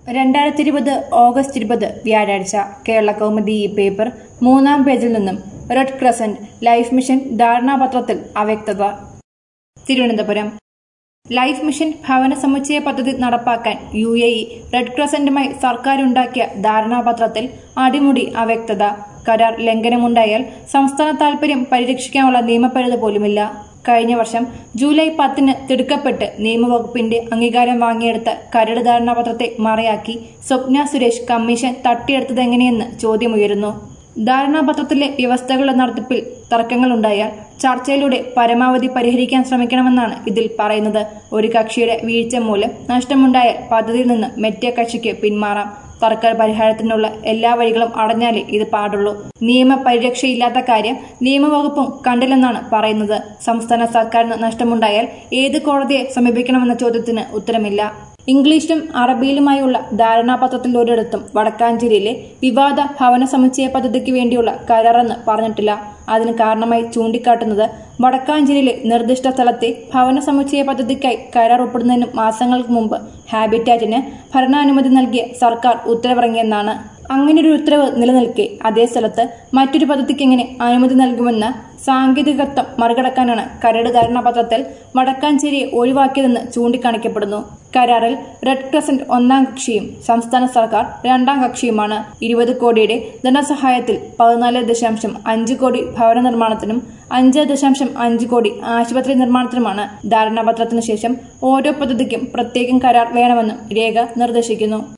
രണ്ടായിരത്തി ഇരുപത് ഓഗസ്റ്റ് ഇരുപത് വ്യാഴാഴ്ച കേരള കൗമുദി ഈ പേപ്പർ മൂന്നാം പേജിൽ നിന്നും റെഡ് ക്രസന്റ് ലൈഫ് മിഷൻ ധാരണാപത്രത്തിൽ അവ്യക്തത തിരുവനന്തപുരം ലൈഫ് മിഷൻ ഭവന സമുച്ചയ പദ്ധതി നടപ്പാക്കാൻ യു എ ഇ റെഡ് ക്രസന്റുമായി സർക്കാരുണ്ടാക്കിയ ധാരണാപത്രത്തിൽ അടിമുടി അവ്യക്തത കരാർ ലംഘനമുണ്ടായാൽ സംസ്ഥാന താൽപര്യം പരിരക്ഷിക്കാനുള്ള നിയമപരിധി പോലുമില്ല കഴിഞ്ഞ വർഷം ജൂലൈ പത്തിന് തിടുക്കപ്പെട്ട് നിയമവകുപ്പിന്റെ അംഗീകാരം വാങ്ങിയെടുത്ത കരട് ധാരണാപത്രത്തെ മറയാക്കി സ്വപ്ന സുരേഷ് കമ്മീഷൻ തട്ടിയെടുത്തതെങ്ങനെയെന്ന് ചോദ്യമുയരുന്നു ധാരണാപത്രത്തിലെ വ്യവസ്ഥകളുടെ നടത്തിപ്പിൽ തർക്കങ്ങളുണ്ടായാൽ ചർച്ചയിലൂടെ പരമാവധി പരിഹരിക്കാൻ ശ്രമിക്കണമെന്നാണ് ഇതിൽ പറയുന്നത് ഒരു കക്ഷിയുടെ വീഴ്ച മൂലം നഷ്ടമുണ്ടായാൽ പദ്ധതിയിൽ നിന്ന് മറ്റേ കക്ഷിക്ക് പിന്മാറാം തർക്ക പരിഹാരത്തിനുള്ള എല്ലാ വഴികളും അടഞ്ഞാലേ ഇത് പാടുള്ളൂ നിയമ പരിരക്ഷയില്ലാത്ത കാര്യം നിയമവകുപ്പും കണ്ടില്ലെന്നാണ് പറയുന്നത് സംസ്ഥാന സർക്കാരിന് നഷ്ടമുണ്ടായാൽ ഏത് കോടതിയെ സമീപിക്കണമെന്ന ചോദ്യത്തിന് ഉത്തരമില്ല ഇംഗ്ലീഷിലും അറബിയിലുമായുള്ള ധാരണാപത്രത്തിൽ ഒരിടത്തും വടക്കാഞ്ചേരിയിലെ വിവാദ ഭവന സമുച്ചയ പദ്ധതിക്ക് വേണ്ടിയുള്ള കരാറെന്ന് പറഞ്ഞിട്ടില്ല അതിന് കാരണമായി ചൂണ്ടിക്കാട്ടുന്നത് വടക്കാഞ്ചേരിയിലെ നിർദ്ദിഷ്ട സ്ഥലത്തെ ഭവന സമുച്ചയ പദ്ധതിക്കായി കരാർ ഒപ്പിടുന്നതിന് മാസങ്ങൾക്ക് മുമ്പ് ഹാബിറ്റാറ്റിന് ഭരണാനുമതി നൽകിയ സർക്കാർ ഉത്തരവിറങ്ങിയെന്നാണ് അങ്ങനെയൊരു ഉത്തരവ് നിലനിൽക്കെ അതേ സ്ഥലത്ത് മറ്റൊരു പദ്ധതിക്ക് എങ്ങനെ അനുമതി നൽകുമെന്ന സാങ്കേതികത്വം മറികടക്കാനാണ് കരട് ധാരണാപത്രത്തിൽ വടക്കാഞ്ചേരിയെ ഒഴിവാക്കിയതെന്ന് ചൂണ്ടിക്കാണിക്കപ്പെടുന്നു കരാറിൽ റെഡ് ക്രസന്റ് ഒന്നാം കക്ഷിയും സംസ്ഥാന സർക്കാർ രണ്ടാം കക്ഷിയുമാണ് ഇരുപത് കോടിയുടെ ധനസഹായത്തിൽ പതിനാല് ദശാംശം അഞ്ച് കോടി ഭവന നിർമ്മാണത്തിനും അഞ്ച് ദശാംശം അഞ്ച് കോടി ആശുപത്രി നിർമ്മാണത്തിനുമാണ് ധാരണാപത്രത്തിനു ശേഷം ഓരോ പദ്ധതിക്കും പ്രത്യേകം കരാർ വേണമെന്നും രേഖ നിർദ്ദേശിക്കുന്നു